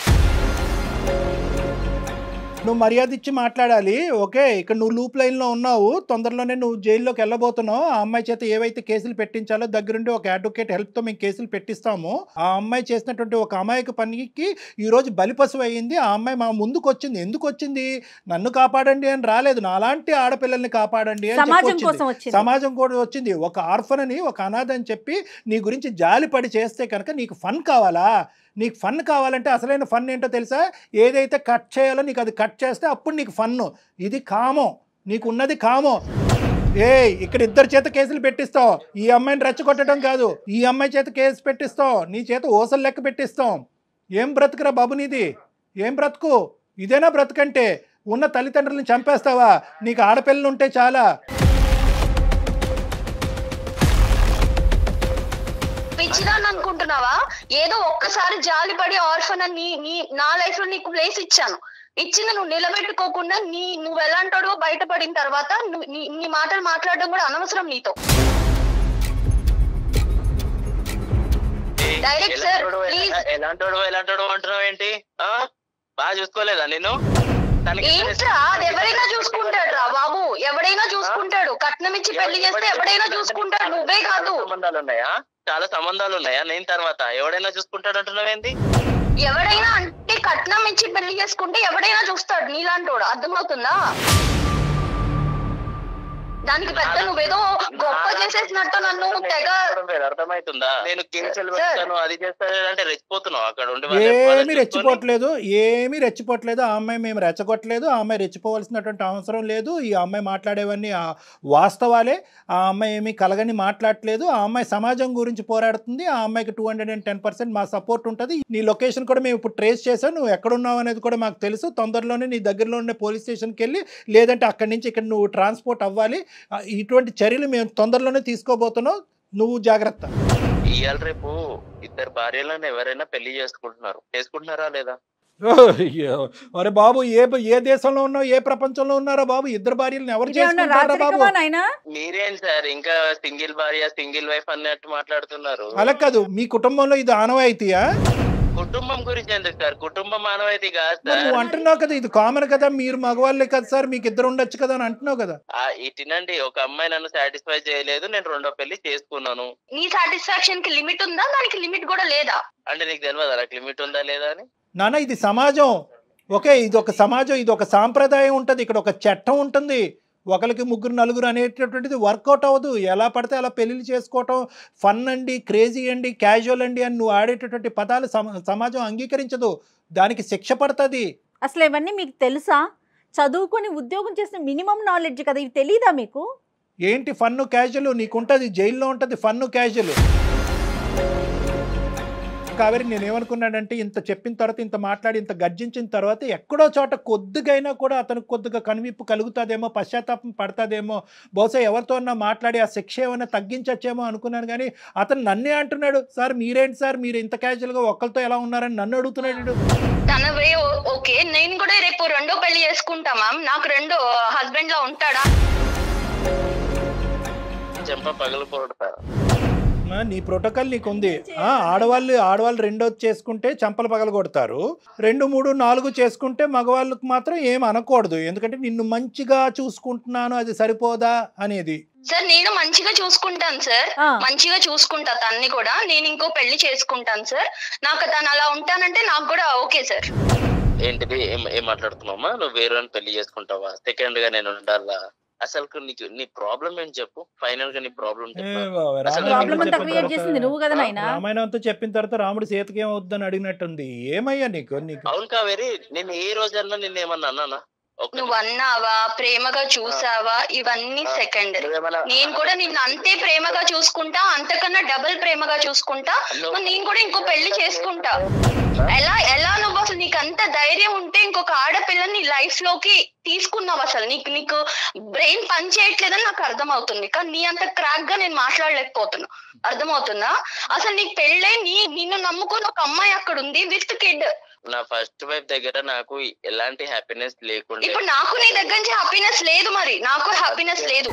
నువ్వు మర్యాద ఇచ్చి మాట్లాడాలి ఓకే ఇక్కడ నువ్వు లూప్ లైన్లో ఉన్నావు తొందరలోనే నువ్వు జైల్లోకి వెళ్ళబోతున్నావు ఆ అమ్మాయి చేత ఏవైతే కేసులు పెట్టించాలో దగ్గరుండి ఒక అడ్వకేట్ హెల్ప్తో మేము కేసులు పెట్టిస్తాము ఆ అమ్మాయి చేసినటువంటి ఒక అమాయక పనికి ఈరోజు బలిపశువు అయ్యింది ఆ అమ్మాయి మా ముందుకు వచ్చింది ఎందుకు వచ్చింది నన్ను కాపాడండి అని రాలేదు నాలాంటి ఆడపిల్లల్ని కాపాడండి అని చెప్పి సమాజం వచ్చింది. కోసం వచ్చింది సమాజం కూడా వచ్చింది ఒక ఆర్ఫన్ అని ఒక అనాథ అని చెప్పి నీ గురించి జాలిపడి చేస్తే కనుక నీకు ఫన్ కావాలా నీకు ఫన్ కావాలంటే అసలైన ఫన్ ఏంటో తెలుసా ఏదైతే కట్ చేయాలో నీకు అది కట్ చేస్తే అప్పుడు నీకు ఫన్ను ఇది కామం నీకు ఉన్నది కామం ఏ ఇక్కడ ఇద్దరు చేత కేసులు పెట్టిస్తావు ఈ అమ్మాయిని రెచ్చగొట్టడం కాదు ఈ అమ్మాయి చేత కేసు పెట్టిస్తావు నీ చేత ఓసలు లెక్క పెట్టిస్తాం ఏం బ్రతుకురా బాబు నీది ఏం బ్రతుకు ఇదేనా బ్రతుకంటే ఉన్న తల్లిదండ్రులను చంపేస్తావా నీకు ఆడపిల్లలు ఉంటే చాలా పిచ్చిదాన్ని అనుకుంటున్నావా ఏదో ఒక్కసారి జాలిపడి ఆర్ఫన్ అని నీ- నీ నా లైఫ్ లో నీకు ప్లేస్ ఇచ్చాను ఇచ్చింది నువ్వు నిలబెట్టుకోకుండా నీ నువ్వు ఎలాంటాడో బయటపడిన తర్వాత నువ్వు నీ నీ మాటలు మాట్లాడడం కూడా అనవసరం నీతో ఏ, Direct sir, ఎలాంటోడు, please. ఎలా- ఎలాంటోడు ఎలాంటోడు అంటున్నావు ఏంటి ఆ? బాగా చూసుకోలేదా నేను తనకి ఏంట్రా అది ఎవరైనా చూసుకుంటాడు రా బాబు ఎవడైనా చూసుకుంటాడు కట్నం ఇచ్చి పెళ్లి చేస్తే ఎవడైనా చూసుకుంటాడు నువ్వే కాదు చాలా సంబంధాలు ఉన్నాయా చాలా సంబంధాలు ఉన్నాయా నేను తర్వాత ఎవడైనా చూసుకుంటాడు అంటున్నావేంటి ఎవడైనా అంటే కట్నం ఇచ్చి పెళ్లి చేసుకుంటే ఎవడైనా చూస్తాడు నీలాంటోడు అర్థమవుతుందా దానికి పెద్ద నువ్వేదో గొప్ప చేసేసినట్టు నన్ను తెగ చెప్పడం వేరు, అర్థమవుతుందా నేను కేసులు Sir. పెడతాను అది చేస్తాను అంటే రెచ్చిపోతున్నావు అక్కడ ఉండి వాళ్ళ- వాళ్ళని ఏమీ చూసుకొని- రెచ్చిపోవట్లేదు ఏమీ రెచ్చిపోవట్లేదు ఆ అమ్మాయి మేము రెచ్చగొట్టలేదు ఆ అమ్మాయి రెచ్చిపోవాల్సినటువంటి అవసరం లేదు ఈ అమ్మాయి మాట్లాడేవన్నీ ఆ వాస్తవాలే ఆ అమ్మాయి ఏమీ కలగని మాట్లాడట్లేదు ఆ అమ్మాయి సమాజం గురించి పోరాడుతుంది ఆ అమ్మాయికి two hundred and ten percent మా సపోర్ట్ ఉంటుంది నీ లొకేషన్ కూడా మేము ఇప్పుడు ట్రేస్ చేసాం నువ్వు ఎక్కడున్నావు అనేది కూడా మాకు తెలుసు తొందరలోనే నీ దగ్గరలో ఉన్న పోలీస్ స్టేషన్కి వెళ్ళి లేదంటే అక్కడి నుంచి ఇక్కడ నువ్వు ట్రాన్స్పోర్ట్ అవ్వాలి ఆ, ఇటువంటి చర్యలు మేము తొందరలోనే తీసుకోబోతున్నాం నువ్వు జాగ్రత్త ఇవాళ రేపు ఇద్దరు భార్యలను ఎవరైనా పెళ్లి చేసుకుంటున్నారు చేసుకుంటున్నారా లేదా అయ్యో. అరే బాబు ఏ ఏ దేశంలో ఉన్నావు ఏ ప్రపంచంలో ఉన్నారో బాబు ఇద్దరు భార్యలను ఎవరు ఇదేమన్నా చేసుకుంటారా బాబు రాత్రికమా నాయనా మీరేం సార్ ఇంకా సింగిల్ భార్య సింగిల్ వైఫ్ అన్నట్టు మాట్లాడుతున్నారు అలా కాదు మీ కుటుంబంలో ఇది ఆనవాయితీయా కుటుంబం గురించి ఎందుకు సార్ కుటుంబం మానవాయితీ కాదు మరి సార్ నువ్వు అంటున్నావు కదా ఇది కామన్ కదా మీరు మగవాళ్ళే కదా సార్ మీకు ఇద్దరు ఉండొచ్చు కదా అని అంటున్నావు కదా ఆ, ఇటినండి ఒక అమ్మాయి నన్ను సాటిస్ఫై చేయలేదు నేను రెండో పెళ్లి చేసుకున్నాను నీ సాటిస్ఫాక్షన్ కి లిమిట్ ఉందా దానికి లిమిట్ కూడా లేదా అంటే నీకు తెలియదు నాకు లిమిట్ ఉందా లేదా అని నాన్న ఇది సమాజం ఓకే ఇది ఒక సమాజం ఇది ఒక సాంప్రదాయం ఉంటుంది ఇక్కడ ఒక చట్టం ఉంటుంది ఒకరికి ముగ్గురు నలుగురు అనేటటువంటిది వర్కౌట్ అవ్వదు ఎలా పడితే అలా పెళ్ళిళ్ళు చేసుకోవటం ఫన్ అండి క్రేజీ అండి క్యాజువల్ అండి అని నువ్వు ఆడేటటువంటి పదాలు సమ- సమాజం అంగీకరించదు దానికి శిక్ష పడుతుంది అసలు ఇవన్నీ మీకు తెలుసా చదువుకొని ఉద్యోగం చేసిన మినిమం నాలెడ్జ్ కదా ఇవి తెలీదా మీకు ఏంటి ఫన్ను క్యాజువల్ నీకుంటుంది జైల్లో ఉంటుంది ఫన్ను క్యాజువల్ కావేరి నేను ఏమనుకున్నానంటే ఇంత చెప్పిన తర్వాత ఇంత మాట్లాడి ఇంత గర్జించిన తర్వాత ఎక్కడో చోట కొద్దిగైనా కూడా అతనికి కొద్దిగా కనువిప్పు కలుగుతుందేమో పశ్చాత్తాపం పడుతుందేమో బహుశా ఎవరితో అన్నా మాట్లాడి ఆ శిక్ష ఏమైనా తగ్గించచ్చేమో అనుకున్నాను కానీ అతను నన్నే అంటున్నాడు సార్ మీరేంటి సార్ మీరు ఇంత క్యాజువల్గా ఒక్కరితో ఎలా ఉన్నారని నన్ను అడుగుతున్నాడు వీడు. తన వే ఓ- ఓకే నేను కూడా రేపు రెండో పెళ్లి చేసుకుంటా మ్యామ్ నాకు రెండో హస్బెండ్ లా ఉంటాడా చెంప పగలు కొడతారు ఆ, నీ ప్రోటోకాల్ నీకు ఉంది ఆ, ఆడవాళ్ళు ఆడవాళ్ళు రెండోది చేసుకుంటే చంపలు పగల కొడతారు రెండు మూడు నాలుగు చేసుకుంటే మగవాళ్ళకి మాత్రం ఏం అనకూడదు ఎందుకంటే నిన్ను మంచిగా చూసుకుంటున్నాను అది సరిపోదా అనేది సార్ నేను మంచిగా చూసుకుంటాను సార్ ఆ. మంచిగా చూసుకుంటా తన్ని కూడా నేను ఇంకో పెళ్లి చేసుకుంటాను సార్ నాకు తను అలా ఉంటానంటే నాకు కూడా ఓకే సార్ ఏంటిది ఏం ఏం మాట్లాడుతున్నావమ్మా నువ్వు వేరే పెళ్లి చేసుకుంటావా సెకండ్ గా నేను ఉండాలా అసలు నీకు నీ ప్రాబ్లం ఏంటి చెప్పు ఫైనల్ గా నీ ప్రాబ్లం ఏ చెప్పు బాబోయ్, అసలు రామాయణం ప్రాబ్లం అంతా చెప్పిన క్రియేట్ తర్వాత- చేసింది నువ్వు కదా నాయనా రామాయణం అంతా చెప్పిన తర్వాత రాముడు సీతకి ఏమవుద్దని అడిగినట్టుంది ఏమయ్యా నీకు నీకు అవును కావేరి నేను ఏ రోజన్నా నిన్న ఏమన్నా అన్నానా ఒక నువ్వు అన్నావా ప్రేమగా చూసావా ఇవన్నీ ఆ, సెకండరీ నువ్వేమన్నా- నేను కూడా నిన్ను అంతే ప్రేమగా చూసుకుంటా అంతకన్నా డబుల్ ప్రేమగా చూసుకుంటా నువ్వు- మరి నేను కూడా ఇంకో పెళ్లి చేసుకుంటా ఎలా ఎలా నువ్వు అసలు నీకు అంత ధైర్యం ఉంటే ఇంకొక ఆడపిల్లని లైఫ్ లోకి తీసుకున్నావు అసలు నీకు నీకు బ్రెయిన్ పని చేయట్లేదని నాకు అర్థమవుతుంది కానీ నీ అంత క్రాక్ గా నేను మాట్లాడలేకపోతున్నా అర్థమవుతుందా అసలు నీకు పెళ్ళే నీ నిన్ను నమ్ముకుని ఒక అమ్మాయి అక్కడ ఉంది విత్ కిడ్ నా ఫస్ట్ వైఫ్ దగ్గర నాకు ఎలాంటి హ్యాపీనెస్ లేకుండే ఇప్పుడు నాకు నీ దగ్గర నుంచి హ్యాపీనెస్ లేదు మరి నాకు హ్యాపీనెస్ లేదు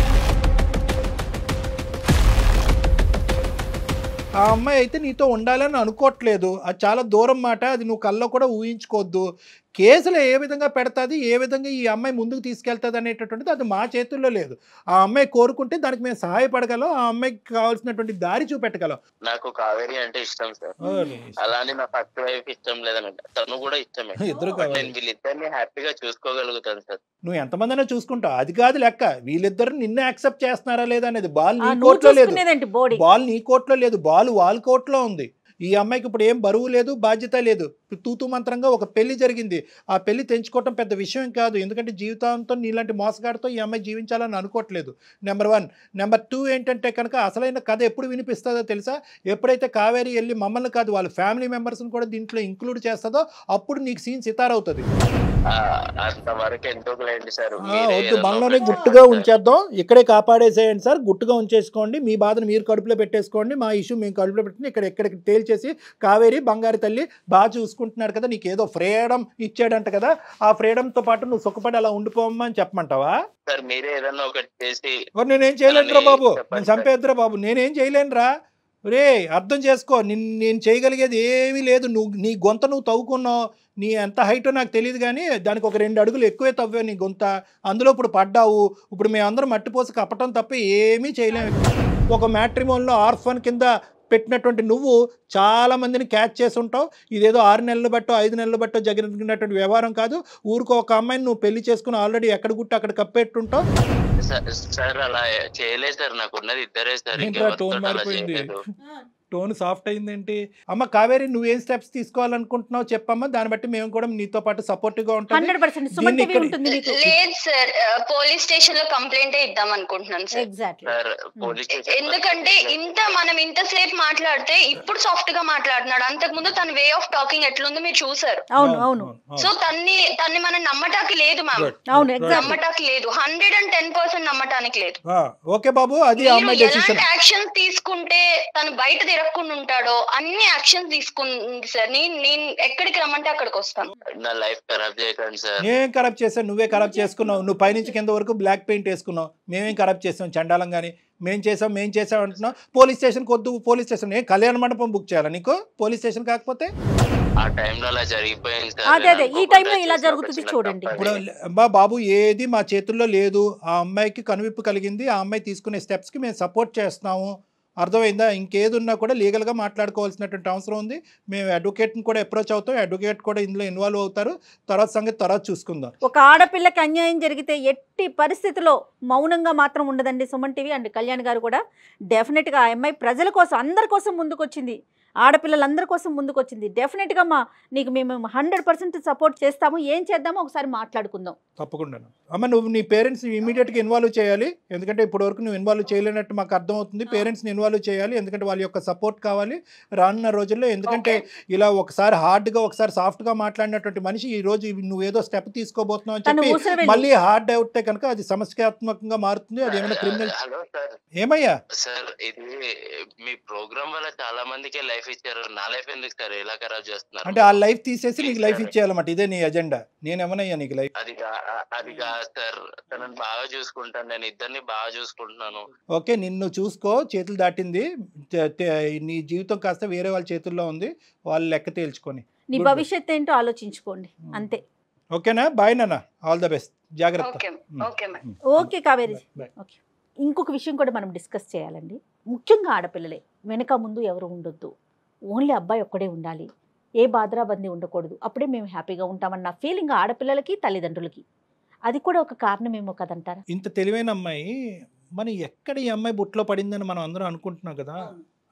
ఆ అమ్మాయి అయితే నీతో ఉండాలని అనుకోవట్లేదు అది చాలా దూరం మాట అది నువ్వు కల్లో కూడా ఊహించుకోవద్దు కేసులు ఏ విధంగా పెడతాది ఏ విధంగా ఈ అమ్మాయి ముందుకు తీసుకెళ్తుంది అనేటటువంటిది అది మా చేతుల్లో లేదు ఆ అమ్మాయి కోరుకుంటే దానికి మేము సహాయపడగలం ఆ అమ్మాయికి కావాల్సినటువంటి దారి చూపెట్టగలం నాకు కావేరి అంటే ఇష్టం సార్ ఓరే. అలానే నా ఫస్ట్ వైఫ్ ఇష్టం లేదనంట తను కూడా ఇష్టమే ఇద్దరు బట్ కావాలి నేను వీళ్ళిద్దరిని హ్యాపీగా చూసుకోగలుగుతాను సార్ నువ్వు ఎంతమందినో చూసుకుంటావు అది కాదు లెక్క వీళ్ళిద్దరు నిన్ను యాక్సెప్ట్ చేస్తున్నారా లేదా అనేది బాల్ ఆ, నీ నువ్వు కోర్టులో లేదు చూసుకునేదేంటి బోడీ బాల్ నీ కోర్టులో లేదు బాల్ వాళ్ళ కోర్టులో ఉంది ఈ అమ్మాయికి ఇప్పుడు ఏం బరువు లేదు బాధ్యత లేదు తూతు మంత్రంగా ఒక పెళ్లి జరిగింది ఆ పెళ్లి తెంచుకోవటం పెద్ద విషయం కాదు ఎందుకంటే జీవితాంతం నీలాంటి మోసగాడితో ఈ అమ్మాయి జీవించాలని అనుకోవట్లేదు నెంబర్ వన్ నెంబర్ టూ ఏంటంటే కనుక అసలైన కథ ఎప్పుడు వినిపిస్తుందో తెలుసా ఎప్పుడైతే కావేరి వెళ్ళి మమ్మల్ని కాదు వాళ్ళ ఫ్యామిలీ మెంబర్స్ని కూడా దీంట్లో ఇంక్లూడ్ చేస్తుందో అప్పుడు నీకు సీన్ సితారవుతుంది ఆ, అంతవరకు ఎందుకు లేండి సార్ ఆ, మీరే వద్దు ఏదన్నా మనలోనే ఒకటి గుట్టుగా చెప్పండి సార్. ఉంచేద్దాం ఇక్కడే కాపాడేసేయండి సార్ గుట్టుగా ఉంచేసుకోండి మీ బాధను మీరు కడుపులో పెట్టేసుకోండి మా ఇష్యూ మేము కడుపులో పెట్టుకుని ఇక్కడ ఎక్కడికి తేల్చేసి కావేరి బంగారు తల్లి బాగా చూసుకుంటున్నాడు కదా నీకు ఏదో ఫ్రీడమ్ ఇచ్చాడంట కదా ఆ ఫ్రీడమ్తో పాటు నువ్వు సుఖపడి అలా ఉండిపోమ్మా అని చెప్పమంటావా సార్ మీరే ఏదన్నా ఒకటి చేసి మరి నేనేం చేయలేనురా అలానే బాబు చెప్పండి నేను చంపేద్దురా బాబు నేనేం చేయలేనురా రే అర్థం చేసుకో నిన్ను నేను చేయగలిగేది ఏమీ లేదు నువ్వు నీ గొంత నువ్వు తవ్వుకున్నావు నీ ఎంత హైటో నాకు తెలియదు కానీ దానికి ఒక రెండు అడుగులు ఎక్కువే తవ్వావు నీ గొంత అందులో ఇప్పుడు పడ్డావు ఇప్పుడు మేమందరం మట్టిపోసి కప్పటం తప్ప ఏమీ చేయలేము ఒక మ్యాట్రిమోన్లో ఆర్ఫన్ కింద పెట్టినటువంటి నువ్వు చాలా మందిని క్యాచ్ చేసి ఉంటావు ఇదేదో ఆరు నెలలు బట్టో ఐదు నెలలు బట్టో జరిగినటువంటి వ్యవహారం కాదు ఊరికో ఒక అమ్మాయిని నువ్వు పెళ్లి చేసుకుని ఆల్రెడీ ఎక్కడ గుట్టు అక్కడ కప్పెట్టుంటావు సార్- సార్ అలా చేయలేదు సార్ నాకు ఉన్నది ఇద్దరే సార్ ఏంట్రా ఇంకెవరితో టోన్ అలా మారిపోయింది చేయలేదు టోన్ సాఫ్ట్ అయిందేంటి అమ్మ కావేరి నువ్వేం స్టెప్స్ తీసుకోవాలనుకుంటున్నావు చెప్పమ్మా దాన్ని బట్టి మేము కూడా నీతో పాటు సపోర్టివ్ గా ఉంటాం హండ్రెడ్ పర్సెంట్ సుమన్ దీన్ని టీవీ ఇక్కడ- ఉంటుంది మీకు లేదు సార్ పోలీస్ స్టేషన్ లో కంప్లైంట్ ఇద్దాం అనుకుంటున్నాను sir exactly sir police station ఎందుకంటే ఇంత మనం ఇంతసేపు మాట్లాడితే ఇప్పుడు సాఫ్ట్ గా మాట్లాడుతున్నాడు అంతకు ముందు తన వే ఆఫ్ టాకింగ్ ఎట్లుందో మీరు చూసారు అవును అవును సో తన్ని తన్ని మనం నమ్మటానికి లేదు మ్యామ్ అవును ఎగ్జాక్ట్లీ నమ్మటానికి లేదు హండ్రెడ్ అండ్ టెన్ పర్సెంట్ నమ్మటానికి లేదు ఓకే బాబు అది ఆ మీరు అమ్మాయి ఎలాంటి డెసిషన్ యాక్షన్స్ తీసుకుంటే తను బయట తిరగకుండా ఉంటాడో అన్ని యాక్షన్స్ తీసుకుంది సార్ నేను నేను ఎక్కడికి రమ్మంటే అక్కడికి వస్తాను నా లైఫ్ ఖరాబ్ చేయకండి సార్ నేను కరప్ట్ చేశాను నువ్వే కరప్ట్ చేసుకున్నావు నువ్వు పైనుంచి కింద వరకు బ్లాక్ పెయింట్ వేసుకున్నావు మేమేం కరప్ట్ చేసాం చండాలం కానీ మేం చేసాం మేం చేసాం అంటున్నావు పోలీస్ స్టేషన్కి వద్దు పోలీస్ స్టేషన్ ఏ కళ్యాణ మండపం బుక్ చేయాలా నీకు పోలీస్ స్టేషన్ కాకపోతే ఆ టైంలో అలా జరిగిపోయింది సార్ అదే, అదే. ఈ నేను time లో ఇలా అనుకోకుండా జరుగుతుంది చేసిన చూడండి. తప్పది. ఇప్పుడు అమ్మా బాబు ఏది మా చేతుల్లో లేదు ఆ అమ్మాయికి కనువిప్పు కలిగింది ఆ అమ్మాయి తీసుకునే స్టెప్స్కి మేము సపోర్ట్ చేస్తున్నాము అర్థమైందా ఇంకేది ఉన్నా కూడా లీగల్గా మాట్లాడుకోవాల్సినటువంటి అవసరం ఉంది మేము అడ్వకేట్ని కూడా అప్రోచ్ అవుతాం అడ్వకేట్ కూడా ఇందులో ఇన్వాల్వ్ అవుతారు తర్వాత సంగతి తర్వాత చూసుకుందాం ఒక ఆడపిల్లకి అన్యాయం జరిగితే ఎట్టి పరిస్థితిలో మౌనంగా మాత్రం ఉండదండి సుమన్ టీవీ అండ్ కళ్యాణ్ గారు కూడా డెఫినెట్గా ఆ అమ్మాయి ప్రజల కోసం అందరి కోసం ముందుకొచ్చింది ఆడపిల్లలందరి కోసం ముందుకొచ్చింది డెఫినెట్గా మా నీకు మేము హండ్రెడ్ పర్సెంట్ సపోర్ట్ చేస్తాము ఏం చేద్దామో ఒకసారి మాట్లాడుకుందాం తప్పకుండా అమ్మ నువ్వు నీ పేరెంట్స్ ఇమీడియట్గా ఇన్వాల్వ్ చేయాలి ఎందుకంటే ఇప్పటి వరకు నువ్వు ఇన్వాల్వ్ చేయలేనట్టు మాకు అర్థమవుతుంది పేరెంట్స్ని ఇన్వాల్వ్ చేయాలి ఎందుకంటే వాళ్ళ యొక్క సపోర్ట్ కావాలి రానున్న రోజుల్లో ఎందుకంటే ఇలా ఒకసారి హార్డ్గా ఒకసారి సాఫ్ట్గా మాట్లాడినటువంటి మనిషి ఈ రోజు నువ్వు ఏదో స్టెప్ తీసుకోబోతున్నావు అని తను చెప్పి ఊసరవెళ్ళి మళ్ళీ హార్డ్ అవుతే కనుక అది సమస్యాత్మకంగా మారుతుంది అది ఏమైనా క్రిమినల్ హలో సార్ ఏమయ్యా సార్ ఇది మీ ప్రోగ్రామ్ వల్ల చాలా మందికి లైఫ్ ఇచ్చారు నా లైఫ్ ఎందుకు సార్ ఎలా ఖరాబ్ చేస్తున్నారు అంటే ఆ లైఫ్ తీసేసి నీకు లైఫ్ ఇచ్చేయాలన్నమాట ఇదే నీ ఎజెండా నేనేమనయ్యా నీకు లైఫ్ అది కా- అది కాదు సార్ తనని బాగా చూసుకుంటాను నేను ఇద్దరిని బాగా చూసుకుంటున్నాను ఓకే నిన్ను చూసుకో చేతులు దాటింది తే- తే- నీ జీవితం కాస్త వేరే వాళ్ళ చేతుల్లో ఉంది వాళ్ళు లెక్క తేల్చుకొని నీ Good. భవిష్యత్తు ఏంటో ఆలోచించుకోండి అంతే ఓకేనా బాయ్ నాన్న ఆల్ ద బెస్ట్ జాగ్రత్త okay okay madam okay Kaveri bye okay ఇంకొక విషయం కూడా మనం డిస్కస్ చేయాలండి ముఖ్యంగా ఆడపిల్లలే వెనక ముందు ఎవరు ఉండొద్దు ఓన్లీ అబ్బాయి ఒక్కడే ఉండాలి ఏ బాధరాబందీ ఉండకూడదు అప్పుడే మేము హ్యాపీగా ఉంటామన్న ఫీలింగ్ ఆడపిల్లలకి తల్లిదండ్రులకి అది కూడా ఒక కారణమేమో కదంటారా ఇంత తెలివైన అమ్మాయి మనం ఎక్కడ ఈ అమ్మాయి బుట్లో పడిందని మనం అందరం అనుకుంటున్నాం కదా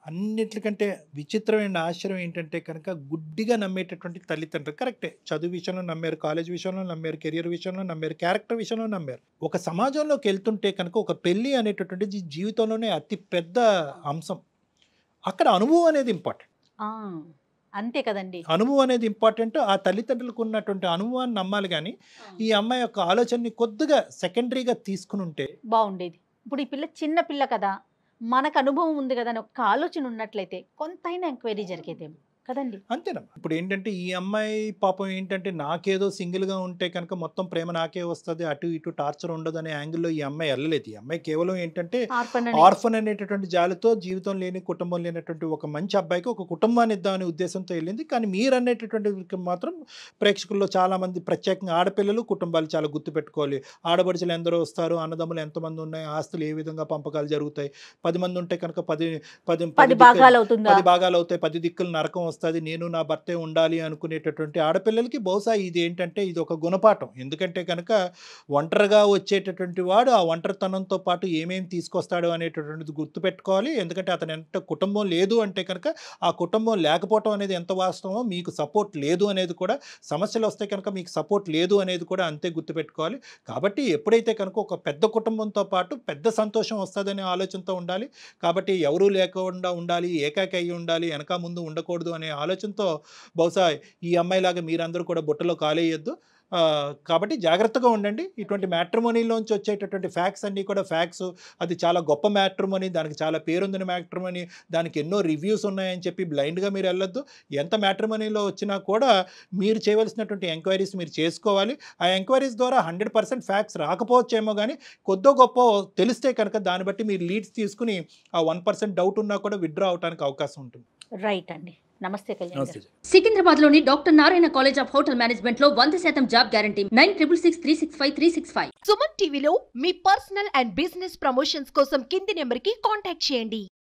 అన్నిటికంటే విచిత్రమైన ఆశ్చర్యం ఏంటంటే కనుక గుడ్డిగా నమ్మేటటువంటి తల్లిదండ్రులు కరెక్టే చదువు విషయంలో నమ్మారు కాలేజ్ విషయంలో నమ్మారు కెరియర్ విషయంలో నమ్మారు క్యారెక్టర్ విషయంలో నమ్మారు ఒక సమాజంలోకి వెళ్తుంటే కనుక ఒక పెళ్ళి అనేటటువంటిది జీవితంలోనే అతి పెద్ద అంశం అక్కడ అనుభవం అనేది ఇంపార్టెంట్ ఆ, అంతే కదండి అనుభవం అనేది ఇంపార్టెంట్ ఆ తల్లిదండ్రులకు ఉన్నటువంటి అనుభవాన్ని నమ్మాలి కానీ ఈ అమ్మాయి యొక్క ఆలోచనని కొద్దిగా సెకండరీగా తీసుకుని ఉంటే బాగుండేది ఇప్పుడు ఈ పిల్ల చిన్న పిల్ల కదా మనకు అనుభవం ఉంది కదా అని ఒక ఆలోచన ఉన్నట్లయితే కొంతైనా ఎంక్వైరీ జరిగేదేమో కదండి అంతేనమ్మా ఇప్పుడు ఏంటంటే ఈ అమ్మాయి పాపం ఏంటంటే నాకేదో సింగిల్గా ఉంటే కనుక మొత్తం ప్రేమ నాకే వస్తుంది అటు ఇటు టార్చర్ ఉండదు అనే యాంగిల్లో ఈ అమ్మాయి వెళ్ళలేదు ఈ అమ్మాయి కేవలం ఏంటంటే ఆర్ఫన్ ఆర్ఫన్ అనేటటువంటి జాలితో జీవితం లేని కుటుంబం లేనటువంటి ఒక మంచి అబ్బాయికి ఒక కుటుంబాన్ని ఇద్దామనే ఉద్దేశంతో వెళ్ళింది కానీ మీరు అనేటటువంటి మాత్రం ప్రేక్షకుల్లో చాలా మంది ప్రత్యేకంగా ఆడపిల్లలు కుటుంబాలు చాలా గుర్తుపెట్టుకోవాలి ఆడపడుచులు ఎందరో వస్తారు అన్నదమ్ములు ఎంతమంది ఉన్నాయి ఆస్తులు ఏ విధంగా పంపకాలు జరుగుతాయి పది మంది ఉంటే కనుక పది పది పది దిక్కులు- భాగాలు అవుతుందా పది భాగాలు అవుతాయి పది దిక్కులు నరకం వస్తుంది నేను నా భర్తే ఉండాలి అనుకునేటటువంటి ఆడపిల్లలకి బహుశా ఇది ఏంటంటే ఇది ఒక గుణపాఠం ఎందుకంటే కనుక ఒంటరిగా వచ్చేటటువంటి వాడు ఆ ఒంటరితనంతో పాటు ఏమేమి తీసుకొస్తాడు అనేటటువంటిది గుర్తుపెట్టుకోవాలి ఎందుకంటే అతని ఎంత కుటుంబం లేదు అంటే కనుక ఆ కుటుంబం లేకపోవటం అనేది ఎంత వాస్తవమో మీకు సపోర్ట్ లేదు అనేది కూడా సమస్యలు వస్తే కనుక మీకు సపోర్ట్ లేదు అనేది కూడా అంతే గుర్తుపెట్టుకోవాలి కాబట్టి ఎప్పుడైతే కనుక ఒక పెద్ద కుటుంబంతో పాటు పెద్ద సంతోషం వస్తుందనే ఆలోచనతో ఉండాలి కాబట్టి ఎవరూ లేకుండా ఉండాలి ఏకాకి అయి ఉండాలి వెనక ముందు ఉండకూడదు అనే ఆలోచనతో బహుశా ఈ అమ్మాయిలాగా మీరందరూ కూడా బుట్టలో కాలేయొద్దు ఆ, కాబట్టి జాగ్రత్తగా ఉండండి ఇటువంటి మ్యాట్రిమోనీలోంచి వచ్చేటటువంటి ఫ్యాక్స్ అన్నీ కూడా ఫ్యాక్స్ అది చాలా గొప్ప మ్యాట్రిమోనీ దానికి చాలా పేరుందిన మ్యాట్రిమోనీ దానికి ఎన్నో రివ్యూస్ ఉన్నాయని చెప్పి బ్లైండ్గా మీరు వెళ్ళొద్దు ఎంత మ్యాట్రిమోనీలో వచ్చినా కూడా మీరు చేయవలసినటువంటి ఎంక్వైరీస్ మీరు చేసుకోవాలి ఆ ఎంక్వైరీస్ ద్వారా హండ్రెడ్ పర్సెంట్ ఫ్యాక్స్ రాకపోవచ్చేమో కానీ కొద్దో గొప్ప తెలిస్తే కనుక దాన్ని బట్టి మీరు లీడ్స్ తీసుకుని ఆ వన్ పర్సెంట్ డౌట్ ఉన్నా కూడా విత్డ్రా అవడానికి అవకాశం ఉంటుంది రైట్ అండి నమస్తే కళ్యాణ్ గారు. నమస్తే సికింద్రాబాద్ లోని doctor Narayana college of hotel management లో వంద శాతం job guarantee nine triple six three six five three six five Suman టీవీలో మీ పర్సనల్ అండ్ బిజినెస్ ప్రమోషన్స్ కోసం కింది నెంబర్ కి కాంటాక్ట్ చేయండి